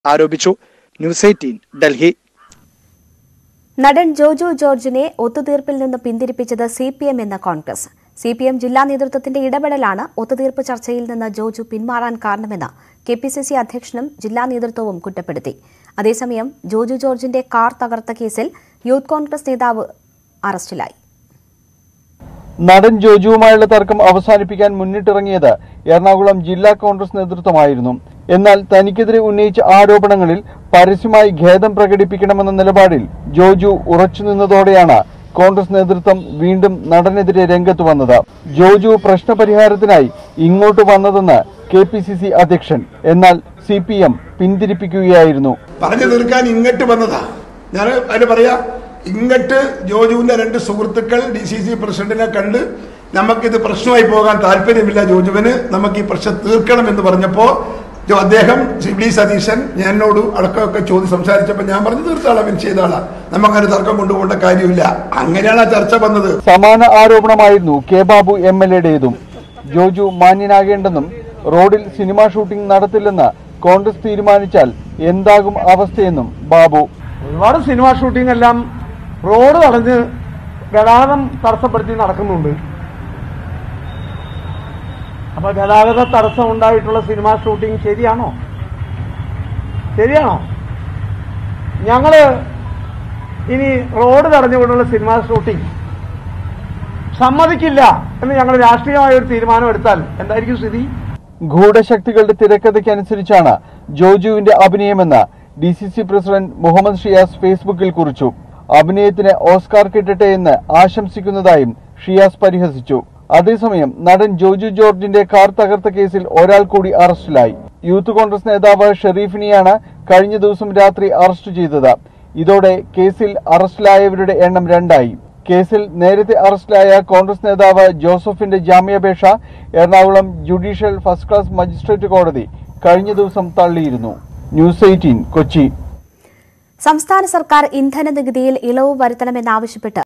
ആരോപിച്ചു news eighteen Delhi നടൻ ജോജു ജോർജിനെ ഒത്തുതീർപ്പിൽ നിന്ന് പിന്തിരിപ്പിച്ചത് സി പി എം എന്ന കോൺഗ്രസ് സി പി എം ജില്ലാ നേതൃത്വത്തിന്റെ ഇടപെടലാണ് ഒത്തുതീർപ്പ് ചർച്ചയിൽ നിന്ന് ജോജു പിന്മാറാൻ കാരണമെന്ന് കെ പി സി സി അധ്യക്ഷനും ജില്ലാ നേതൃത്വവും കുറ്റപ്പെടുത്തി അതേസമയം ജോജു ജോർജിന്റെ കാർ തകർത്ത കേസിൽ യൂത്ത് കോൺഗ്രസ് നേതാവ് അറസ്റ്റിലായി നടൻ ജോജുവുമായുള്ള തർക്കം അവസാനിപ്പിക്കാൻ മുന്നിട്ടിറങ്ങിയത് എറണാകുളം ജില്ലാ കോൺഗ്രസ് നേതൃത്വമായിരുന്നു എന്നാൽ തനിക്കെതിരെ ഉന്നയിച്ച ആരോപണങ്ങളിൽ പരസ്യമായി ഖേദം പ്രകടിപ്പിക്കണമെന്ന നിലപാടിൽ ജോജു ഉറച്ചുനിന്നതോടെയാണ് കോൺഗ്രസ് നേതൃത്വം വീണ്ടും നടനെതിരെ രംഗത്ത് വന്നത് ജോജു പ്രശ്നപരിഹാരത്തിനായി ഇങ്ങോട്ട് വന്നതെന്ന് കെ പി സി സി അധ്യക്ഷൻ എന്നാൽ സി പി എം പിന്തിരിപ്പിക്കുകയായിരുന്നു പറഞ്ഞു തീർക്കാൻ ഇങ്ങോട്ട് വന്നതാ ഞാൻ അതിന് പറയാ ഇങ്ങോട്ട് ജോജുവിന്റെ രണ്ട് സുഹൃത്തുക്കൾ ഡി സി സി പ്രസിഡന്റിനെ കണ്ട് നമുക്കിത് പ്രശ്നമായി പോകാൻ താല്പര്യമില്ല ജോജുവിന് നമുക്ക് ഈ പ്രശ്നം തീർക്കണം എന്ന് പറഞ്ഞപ്പോ ജോ- അദ്ദേഹം ഡി സതീശൻ എന്നോട് അടക്കമൊക്കെ ചോദ്യം സംസാരിച്ചപ്പോൾ ഞാൻ പറഞ്ഞു തീർത്താളാം അവൻ ചെയ്താളാ നമുക്കങ്ങനെ തർക്കം കൊണ്ടുപോകേണ്ട കാര്യമില്ല അങ്ങനെയാണ് ആ ചർച്ച വന്നത് സമാന ആരോപണമായിരുന്നു കെ ബാബു എം എൽ എയുടേതും ജോജു മാന്യനാകേണ്ടെന്നും റോഡിൽ സിനിമാ ഷൂട്ടിംഗ് നടത്തില്ലെന്ന് കോൺഗ്രസ് തീരുമാനിച്ചാൽ എന്താകും അവസ്ഥയെന്നും ബാബു ഒരുപാട് സിനിമ ഷൂട്ടിംഗ് എല്ലാം റോഡ് തടഞ്ഞ് ഗതാഗതം തടസ്സപ്പെടുത്തി നടക്കുന്നുണ്ട് അപ്പൊ ഗതാഗത തടസ്സം ഉണ്ടായിട്ടുള്ള സിനിമ ഷൂട്ടിംഗ് ശരിയാണോ ശരിയാണോ ഞങ്ങള് ഇനി റോഡ് തടഞ്ഞുകൊണ്ടുള്ള സിനിമ ഷൂട്ടിംഗ് സമ്മതിക്കില്ല എന്ന് ഞങ്ങൾ രാഷ്ട്രീയമായ ഒരു തീരുമാനം എടുത്താൽ എന്തായിരിക്കും സ്ഥിതി ഗൂഢശക്തികളുടെ തിരക്കഥയ്ക്കനുസരിച്ചാണ് ജോജുവിന്റെ അഭിനയമെന്ന് D C C president Muhammad Shiyas ഫേസ്ബുക്കിൽ കുറിച്ചു അഭിനയത്തിന് ഓസ്കാർ കിട്ടട്ടെ എന്ന് ആശംസിക്കുന്നതായും ഷിയാസ് പരിഹസിച്ചു അതേസമയം നടൻ ജോജു ജോർജിന്റെ കാർ തകർത്ത കേസിൽ ഒരാൾ കൂടി അറസ്റ്റിലായി യൂത്ത് കോൺഗ്രസ് നേതാവ് ഷെറീഫിനെയാണ് കഴിഞ്ഞ ദിവസം രാത്രി അറസ്റ്റ് ചെയ്തത് ഇതോടെ കേസിൽ അറസ്റ്റിലായവരുടെ എണ്ണം രണ്ടായി കേസിൽ നേരത്തെ അറസ്റ്റിലായ കോൺഗ്രസ് നേതാവ് ജോസഫിന്റെ ജാമ്യാപേക്ഷ Ernakulam judicial first class magistrate കോടതി കഴിഞ്ഞ ദിവസം തള്ളിയിരുന്നു ന്യൂസ് എയ്റ്റീൻ കൊച്ചി സംസ്ഥാന സർക്കാർ ഇന്ധന നികുതിയിൽ ഇളവ് വരുത്തണമെന്നാവശ്യപ്പെട്ട്